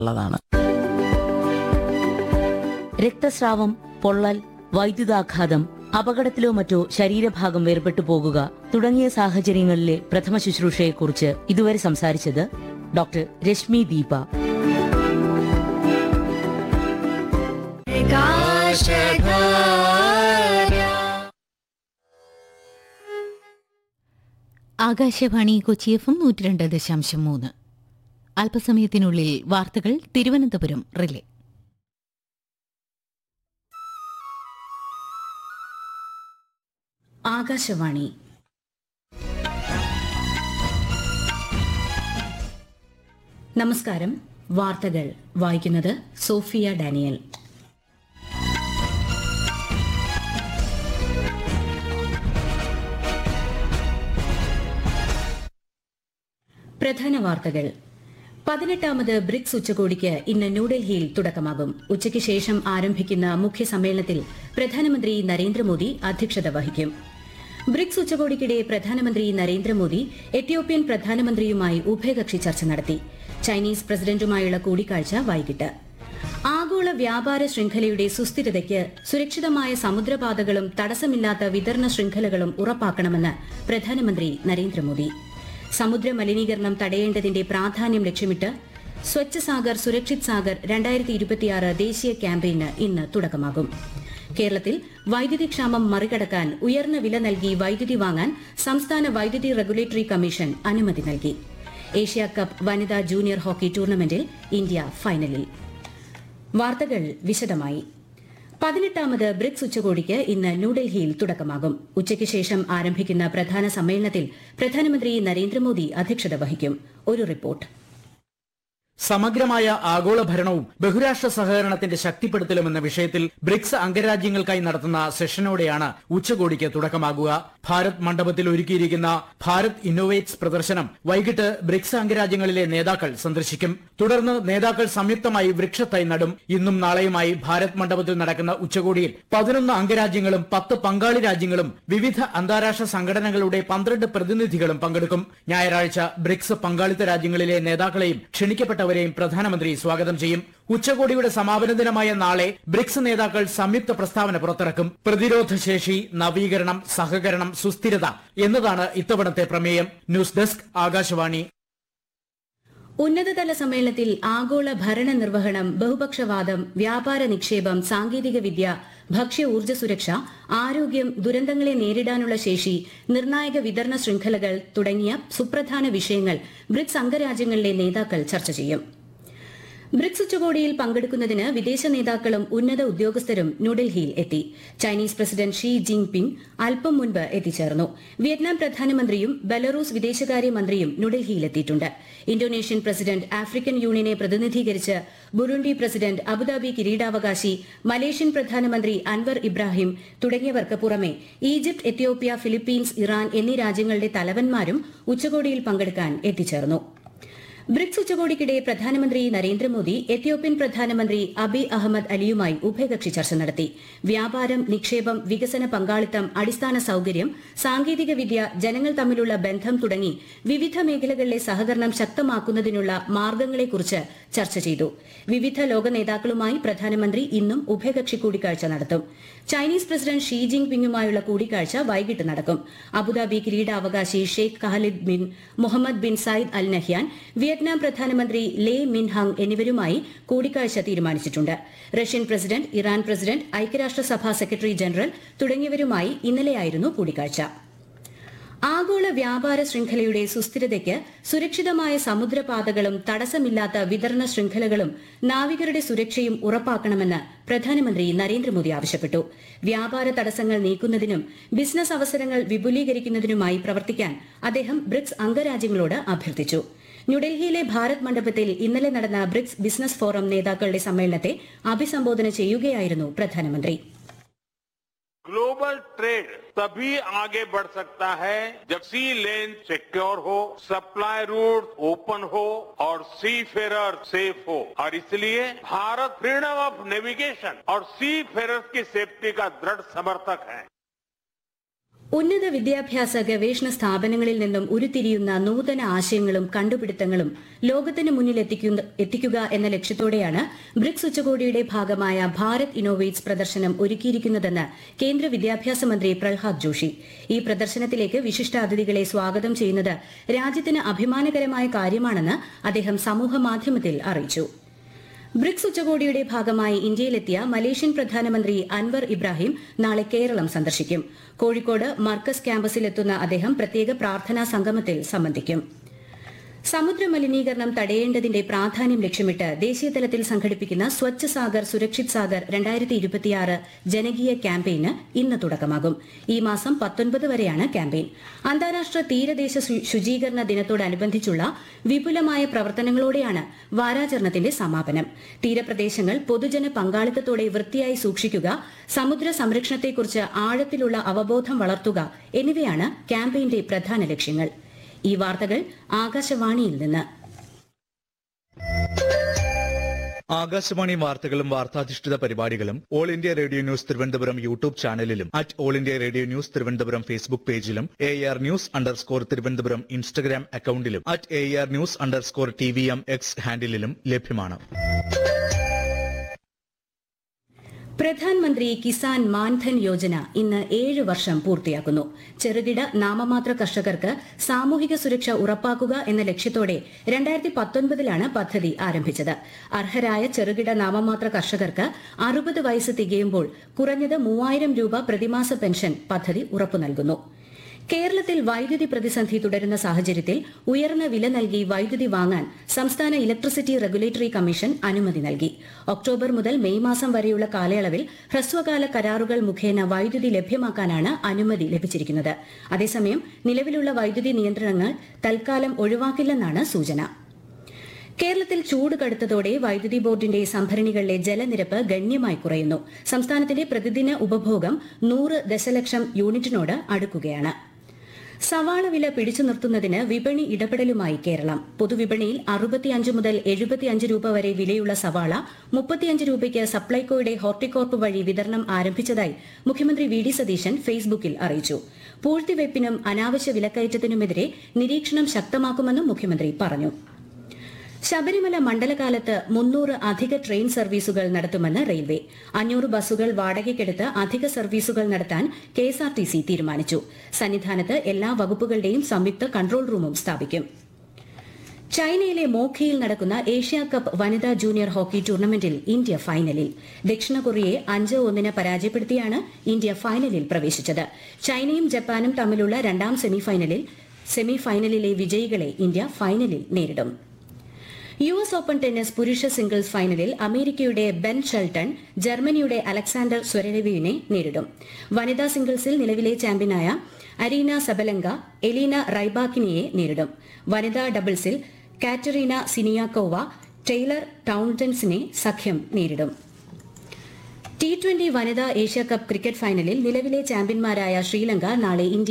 ഉള്ളതാണ് രക്തസ്രാവം പൊള്ളൽ വൈദ്യുതാഘാതം അപകടത്തിലോ മറ്റോ ശരീരഭാഗം വേർപെട്ടു പോകുക തുടങ്ങിയ സാഹചര്യങ്ങളിലെ പ്രഥമ ശുശ്രൂഷയെക്കുറിച്ച് ഇതുവരെ സംസാരിച്ചത് doctor Rashmi Deepa Akashvani Kochi F M നൂറ്റി രണ്ട് ദശാംശം മൂന്ന് അല്പസമയത്തിനുള്ളിൽ വാർത്തകൾ തിരുവനന്തപുരം റിലേ ആകാശവാണി നമസ്കാരം വാർത്തകൾ വായിക്കുന്നത് സോഫിയ ഡാനിയൽ പ്രധാന വാർത്തകൾ പതിനെട്ടാമത് ബ്രിക്സ് ഉച്ചകോടിക്ക് ഇന്ന് ന്യൂഡൽഹിയിൽ തുടക്കമാകും ഉച്ചയ്ക്ക് ശേഷം ആരംഭിക്കുന്ന മുഖ്യ സമ്മേളനത്തിൽ പ്രധാനമന്ത്രി നരേന്ദ്രമോദി അധ്യക്ഷത വഹിക്കും ബ്രിക്സ് ഉച്ചകോടിക്കിടെ പ്രധാനമന്ത്രി നരേന്ദ്രമോദി എത്യോപ്യൻ പ്രധാനമന്ത്രിയുമായി ഉഭയകക്ഷി ചർച്ച നടത്തി ചൈനീസ് പ്രസിഡന്റുമായുള്ള കൂടിക്കാഴ്ച വൈകിട്ട് ആഗോള വ്യാപാര ശൃംഖലയുടെ സുസ്ഥിരതയ്ക്ക് സുരക്ഷിതമായ സമുദ്രപാതകളും തടസ്സമില്ലാത്ത വിതരണ ശൃംഖലകളും ഉറപ്പാക്കണമെന്ന് പ്രധാനമന്ത്രി നരേന്ദ്രമോദി സമുദ്ര മലിനീകരണം തടയേണ്ടതിന്റെ പ്രാധാന്യം ലക്ഷ്യമിട്ട് സ്വച്ഛ് സാഗർ സുരക്ഷിത് സാഗർ രണ്ടായിരത്തി ഇരുപത്തിയാറ് ദേശീയ ക്യാമ്പയിന് ഇന്ന് തുടക്കമാകും കേരളത്തിൽ വൈദ്യുതി ക്ഷാമം മറികടക്കാൻ ഉയർന്ന വില നൽകി വൈദ്യുതി വാങ്ങാൻ സംസ്ഥാന വൈദ്യുതി റെഗുലേറ്ററി കമ്മീഷൻ അനുമതി നൽകി ഏഷ്യ കപ്പ് വനിതാ ജൂനിയർ ഹോക്കി ടൂർണമെന്റിൽ ഇന്ത്യ ഫൈനലിൽ വാർത്തകൾ വിശദമായി പതിനെട്ടാമത് ബ്രിക്സ് ഉച്ചകോടിക്ക് ഇന്ന് ന്യൂഡൽഹിയിൽ തുടക്കമാകും ഉച്ചയ്ക്ക് ശേഷം ആരംഭിക്കുന്ന പ്രധാന സമ്മേളനത്തിൽ പ്രധാനമന്ത്രി നരേന്ദ്രമോദി അധ്യക്ഷത വഹിക്കും ഒരു റിപ്പോർട്ട് സമഗ്രമായ ആഗോള ഭരണവും ബഹുരാഷ്ട്ര സഹകരണത്തിന്റെ ശക്തിപ്പെടുത്തലും എന്ന വിഷയത്തിൽ ബ്രിക്സ് അംഗരാജ്യങ്ങൾക്കായി നടത്തുന്ന സെഷനോടെയാണ് ഉച്ചകോടിക്ക് തുടക്കമാകുക ഭാരത് മണ്ഡപത്തിൽ ഒരുക്കിയിരിക്കുന്ന ഭാരത് ഇന്നോവേറ്റ്സ് പ്രദർശനം വൈകിട്ട് ബ്രിക്സ് അംഗരാജ്യങ്ങളിലെ നേതാക്കൾ സന്ദർശിക്കും തുടർന്ന് നേതാക്കൾ സംയുക്തമായി വൃക്ഷത്തൈ നടും ഇന്നും നാളെയുമായി ഭാരത് മണ്ഡപത്തിൽ നടക്കുന്ന ഉച്ചകോടിയിൽ പതിനൊന്ന് അംഗരാജ്യങ്ങളും പത്ത് പങ്കാളി രാജ്യങ്ങളും വിവിധ അന്താരാഷ്ട്ര സംഘടനകളുടെ പന്ത്രണ്ട് പ്രതിനിധികളും പങ്കെടുക്കും ഞായറാഴ്ച ബ്രിക്സ് പങ്കാളിത്ത രാജ്യങ്ങളിലെ നേതാക്കളെയും ക്ഷണിക്കപ്പെട്ടവരെയും പ്രധാനമന്ത്രി സ്വാഗതം ചെയ്യും ഉച്ചകോടിയുടെ സമാപന ദിനമായ നാളെ ബ്രിക്സ് നേതാക്കൾ സംയുക്ത പ്രസ്താവന പുറത്തിറക്കും പ്രതിരോധ ശേഷി നവീകരണം സഹകരണം സുസ്ഥിരത എന്നതാണ് ഇത്തവണത്തെ പ്രമേയം ന്യൂസ് ഡെസ്ക് ആകാശവാണി ഉന്നതതല സമ്മേളനത്തിൽ ആഗോള ഭരണ നിർവഹണം ബഹുപക്ഷവാദം വ്യാപാര നിക്ഷേപം സാങ്കേതിക വിദ്യ ഭക്ഷ്യ ഊർജ്ജ സുരക്ഷ ആരോഗ്യം ദുരന്തങ്ങളെ നേരിടാനുള്ള ശേഷി നിർണായക വിതരണ ശൃംഖലകൾ തുടങ്ങിയ സുപ്രധാന വിഷയങ്ങൾ ബ്രിക്സ് അംഗരാജ്യങ്ങളിലെ നേതാക്കൾ ചർച്ച ചെയ്യും ബ്രിക്സ് ഉച്ചകോടിയിൽ പങ്കെടുക്കുന്നതിന് വിദേശ നേതാക്കളും ഉന്നത ഉദ്യോഗസ്ഥരും ന്യൂഡൽഹിയിൽ എത്തി Chinese president Xi Jinping അല്പം മുൻപ് എത്തിച്ചേർന്നു വിയറ്റ്നാം പ്രധാനമന്ത്രിയും ബെലറൂസ് വിദേശകാര്യമന്ത്രിയും ന്യൂഡൽഹിയിൽ എത്തിയിട്ടുണ്ട് ഇന്തോനേഷ്യൻ പ്രസിഡന്റ് ആഫ്രിക്കൻ യൂണിയനെ പ്രതിനിധീകരിച്ച് ബുറുണ്ടി പ്രസിഡന്റ് അബുദാബി കിരീടാവകാശി മലേഷ്യൻ പ്രധാനമന്ത്രി അൻവർ ഇബ്രാഹിം തുടങ്ങിയവർക്ക് പുറമെ ഈജിപ്ത് എത്യോപ്യ ഫിലിപ്പീൻസ് ഇറാൻ എന്നീ രാജ്യങ്ങളുടെ തലവന്മാരും ഉച്ചകോടിയിൽ പങ്കെടുക്കാൻ എത്തിച്ചേർന്നു ബ്രിക്സ് ഉച്ചകോടിക്കിടെ പ്രധാനമന്ത്രി നരേന്ദ്രമോദി എത്യോപ്യൻ പ്രധാനമന്ത്രി അബി അഹമ്മദ് അലിയുമായി ഉഭയകക്ഷി ചർച്ച നടത്തി വ്യാപാരം നിക്ഷേപം വികസന പങ്കാളിത്തം അടിസ്ഥാന സൌകര്യം സാങ്കേതിക വിദ്യ ജനങ്ങൾ തമ്മിലുള്ള ബന്ധം തുടങ്ങി വിവിധ മേഖലകളിലെ സഹകരണം ശക്തമാക്കുന്നതിനുള്ള മാർഗങ്ങളെക്കുറിച്ച് ചർച്ച ചെയ്തു വിവിധ ലോക നേതാക്കളുമായി പ്രധാനമന്ത്രി ഇന്നും ഉഭയകക്ഷി കൂടിക്കാഴ്ച നടത്തും ചൈനീസ് പ്രസിഡന്റ് ഷീ ജിങ് പിങ്ങുമായുള്ള കൂടിക്കാഴ്ച വൈകിട്ട് നടക്കും അബുദാബി കിരീടാവകാശി Sheikh Khalid bin Mohammed bin Zayed Al Nahyan Vietnam പ്രധാനമന്ത്രി ലേ മിൻ ഹങ് എന്നിവരുമായി കൂടിക്കാഴ്ച തീരുമാനിച്ചിട്ടുണ്ട് റഷ്യൻ പ്രസിഡന്റ് ഇറാൻ പ്രസിഡന്റ് ഐക്യരാഷ്ട്രസഭാ സെക്രട്ടറി ജനറൽ തുടങ്ങിയവരുമായി ഇന്നലെയായിരുന്നു കൂടിക്കാഴ്ച ആഗോള വ്യാപാര ശൃംഖലയുടെ സുസ്ഥിരതയ്ക്ക് സുരക്ഷിതമായ സമുദ്രപാതകളും തടസ്സമില്ലാത്ത വിതരണ ശൃംഖലകളും നാവികരുടെ സുരക്ഷയും ഉറപ്പാക്കണമെന്ന് പ്രധാനമന്ത്രി നരേന്ദ്രമോദി ആവശ്യപ്പെട്ടു വ്യാപാര തടസ്സങ്ങൾ നീക്കുന്നതിനും ബിസിനസ് അവസരങ്ങൾ വിപുലീകരിക്കുന്നതിനുമായി പ്രവർത്തിക്കാൻ അദ്ദേഹം ബ്രിക്സ് അംഗരാജ്യങ്ങളോട് അഭ്യർത്ഥിച്ചു ന്യൂഡൽഹിയിലെ ഭാരത് മണ്ഡപത്തിൽ ഇന്നലെ നടന്ന ബ്രിക്സ് ബിസിനസ് ഫോറം നേതാക്കളുടെ സമ്മേളനത്തെ അഭിസംബോധന ചെയ്യുകയായിരുന്നു പ്രധാനമന്ത്രി ग्लोबल ट्रेड तभी आगे बढ़ सकता है जब सी लेन सिक्योर हो सप्लाई रूट ओपन हो और सी फेरर सेफ हो और इसलिए भारत फ्रीडम ऑफ नेविगेशन और सी फेरर्स की सेफ्टी का दृढ़ समर्थक है ഉന്നത വിദ്യാഭ്യാസ ഗവേഷണ സ്ഥാപനങ്ങളിൽ നിന്നും ഉരുത്തിരിയുന്ന നൂതന ആശയങ്ങളും കണ്ടുപിടുത്തങ്ങളും ലോകത്തിന് മുന്നിൽ എത്തിക്കുന്ന- എത്തിക്കുക എന്ന ലക്ഷ്യത്തോടെയാണ് ബ്രിക്സ് ഉച്ചകോടിയുടെ ഭാഗമായ ഭാരത് ഇന്നോവേറ്റ്സ് പ്രദർശനം ഒരുക്കിയിരിക്കുന്നതെന്ന് കേന്ദ്ര വിദ്യാഭ്യാസ മന്ത്രി പ്രഹ്ലാദ് ജോഷി ഈ പ്രദർശനത്തിലേക്ക് വിശിഷ്ടാതിഥികളെ സ്വാഗതം ചെയ്യുന്നത് രാജ്യത്തിന് അഭിമാനകരമായ കാര്യമാണെന്ന് അദ്ദേഹം സമൂഹമാധ്യമത്തിൽ അറിയിച്ചു ബ്രിക്സ് ഉച്ചകോടിയുടെ ഭാഗമായി ഇന്ത്യയിലെത്തിയ മലേഷ്യൻ പ്രധാനമന്ത്രി അൻവർ ഇബ്രാഹിം നാളെ കേരളം സന്ദർശിക്കും കോഴിക്കോട് മർക്കസ് ക്യാമ്പസിലെത്തുന്ന അദ്ദേഹം പ്രത്യേക പ്രാർത്ഥനാ സംഗമത്തിൽ സംബന്ധിക്കും സമുദ്ര മലിനീകരണം തടയേണ്ടതിന്റെ പ്രാധാന്യം ലക്ഷ്യമിട്ട് ദേശീയതലത്തിൽ സംഘടിപ്പിക്കുന്ന സ്വച്ഛ് സാഗർ സുരക്ഷിത് സാഗർ രണ്ടായിരത്തി ഇരുപത്തിയാറ് ജനകീയ ക്യാമ്പയിന് ഇന്ന് തുടക്കമാകും ഈ മാസം പത്തൊൻപത് വരെയാണ് ക്യാമ്പയിൻ അന്താരാഷ്ട്ര തീരദേശ ശു- ശുചീകരണ ദിനത്തോടനുബന്ധിച്ചുള്ള വിപുലമായ പ്രവർത്തനങ്ങളോടെയാണ് വാരാചരണത്തിന്റെ സമാപനം തീരപ്രദേശങ്ങൾ പൊതുജന പങ്കാളിത്തത്തോടെ വൃത്തിയായി സൂക്ഷിക്കുക സമുദ്ര സംരക്ഷണത്തെക്കുറിച്ച് ആഴത്തിലുള്ള അവബോധം വളർത്തുക എന്നിവയാണ് ക്യാമ്പയിന്റെ പ്രധാന ലക്ഷ്യങ്ങൾ ഈ വാർത്തകൾ ആകാശവാണിയിൽ നിന്ന് ആകാശവാണി വാർത്തകളും വാർത്താധിഷ്ഠിത പരിപാടികളും All India Radio news Thiruvananthapuram YouTube ചാനലിലും at All India Radio news Thiruvananthapuram Facebook പേജിലും A R news underscore Thiruvananthapuram Instagram അക്കൌണ്ടിലും at A R news underscore T V M X ഹാൻഡിലും ലഭ്യമാണ് പ്രധാൻമന്ത്രി കിസാൻ മാൻധൻ യോജന ഇന്ന് ഏഴ് വർഷം പൂർത്തിയാക്കുന്നു ചെറുകിട നാമമാത്ര കർഷകർക്ക് സാമൂഹിക സുരക്ഷ ഉറപ്പാക്കുക എന്ന ലക്ഷ്യത്തോടെ രണ്ടായിരത്തി പത്തൊൻപതിലാണ് പദ്ധതി ആരംഭിച്ചത് അർഹരായ ചെറുകിട നാമമാത്ര കർഷകർക്ക് അറുപത് വയസ്സ് തികയുമ്പോൾ കുറഞ്ഞത് മൂവായിരം രൂപ പ്രതിമാസ പെൻഷൻ പദ്ധതി ഉറപ്പു നൽകുന്നു കേരളത്തിൽ വൈദ്യുതി പ്രതിസന്ധി തുടരുന്ന സാഹചര്യത്തിൽ ഉയർന്ന വില നൽകി വൈദ്യുതി വാങ്ങാൻ സംസ്ഥാന ഇലക്ട്രിസിറ്റി റെഗുലേറ്ററി കമ്മീഷൻ അനുമതി നൽകി ഒക്ടോബർ മുതൽ മെയ് മാസം വരെയുള്ള കാലയളവിൽ ഹ്രസ്വകാല കരാറുകൾ മുഖേന വൈദ്യുതി ലഭ്യമാക്കാനാണ് അനുമതി ലഭിച്ചിരിക്കുന്നത് അതേസമയം നിലവിലുള്ള വൈദ്യുതി നിയന്ത്രണങ്ങൾ തൽക്കാലം ഒഴിവാക്കില്ലെന്നാണ് സൂചന കേരളത്തിൽ ചൂട് കടുത്തതോടെ വൈദ്യുതി ബോർഡിന്റെ സംഭരണികളിലെ ജലനിരപ്പ് ഗണ്യമായി കുറയുന്നു സംസ്ഥാനത്തിന്റെ പ്രതിദിന ഉപഭോഗം നൂറ് ദശലക്ഷം യൂണിറ്റിനോട് അടുക്കുകയാണ് സവാള വില പിടിച്ചു നിർത്തുന്നതിന് വിപണി ഇടപെടലുമായി കേരളം പൊതുവിപണിയിൽ അറുപത്തിയഞ്ച് മുതൽ എഴുപത്തിയഞ്ച് രൂപ വരെ വിലയുള്ള സവാള മുപ്പത്തിയഞ്ച് രൂപയ്ക്ക് സപ്ലൈകോയുടെ ഹോർട്ടികോർപ്പ് വഴി വിതരണം ആരംഭിച്ചതായി മുഖ്യമന്ത്രി വി ഡി സതീശൻ ഫേസ്ബുക്കിൽ അറിയിച്ചു പൂഴ്ത്തിവയ്പ്പിനും അനാവശ്യ വിലക്കയറ്റത്തിനുമെതിരെ നിരീക്ഷണം ശക്തമാക്കുമെന്നും മുഖ്യമന്ത്രി പറഞ്ഞു ശബരിമല മണ്ഡലകാലത്ത് മുന്നൂറ് അധിക ട്രെയിൻ സർവീസുകൾ നടത്തുമെന്ന് റെയിൽവേ അഞ്ഞൂറ് ബസ്സുകൾ വാടകയ്ക്കെടുത്ത് അധിക സർവീസുകൾ നടത്താൻ കെഎസ്ആർടിസി തീരുമാനിച്ചു സന്നിധാനത്ത് എല്ലാ വകുപ്പുകളുടെയും സംയുക്ത കൺട്രോൾ റൂമും സ്ഥാപിക്കും ചൈനയിലെ മോഖിയിൽ നടക്കുന്ന ഏഷ്യ കപ്പ് വനിതാ ജൂനിയർ ഹോക്കി ടൂർണമെന്റിൽ ഇന്ത്യ ഫൈനലിൽ ദക്ഷിണ കൊറിയയെ അഞ്ച് ഒന്നിന് പരാജയപ്പെടുത്തിയാണ് ഇന്ത്യ ഫൈനലിൽ പ്രവേശിച്ചത് ചൈനയും ജപ്പാനും തമ്മിലുള്ള രണ്ടാം സെമിഫൈനലിൽ സെമിഫൈനലിലെ വിജയികളെ ഇന്ത്യ ഫൈനലിൽ നേരിടും യു എസ് ഓപ്പൺ ടെന്നീസ് പുരുഷ സിംഗിൾസ് ഫൈനലിൽ അമേരിക്കയുടെ ബെൻ ഷെൽട്ടൺ ജർമ്മനിയുടെ അലക്സാണ്ടർ സ്വരരവിനെ നേരിടും വനിതാ സിംഗിൾസിൽ നിലവിലെ ചാമ്പ്യനായ അരീന സബലങ്ക എലീന റൈബാക്കിനിയെ നേരിടും വനിതാ ഡബിൾസിൽ കാറ്ററീന സിനിയാക്കോവ ടെയ്ലർ ടൌൺഡൻസിനെ സഖ്യം നേരിടും ടി ട്വന്റി വനിതാ ഏഷ്യാകപ്പ് ക്രിക്കറ്റ് ഫൈനലിൽ നിലവിലെ ചാമ്പ്യന്മാരായ ശ്രീലങ്ക നാളെ ഇന്ത്യ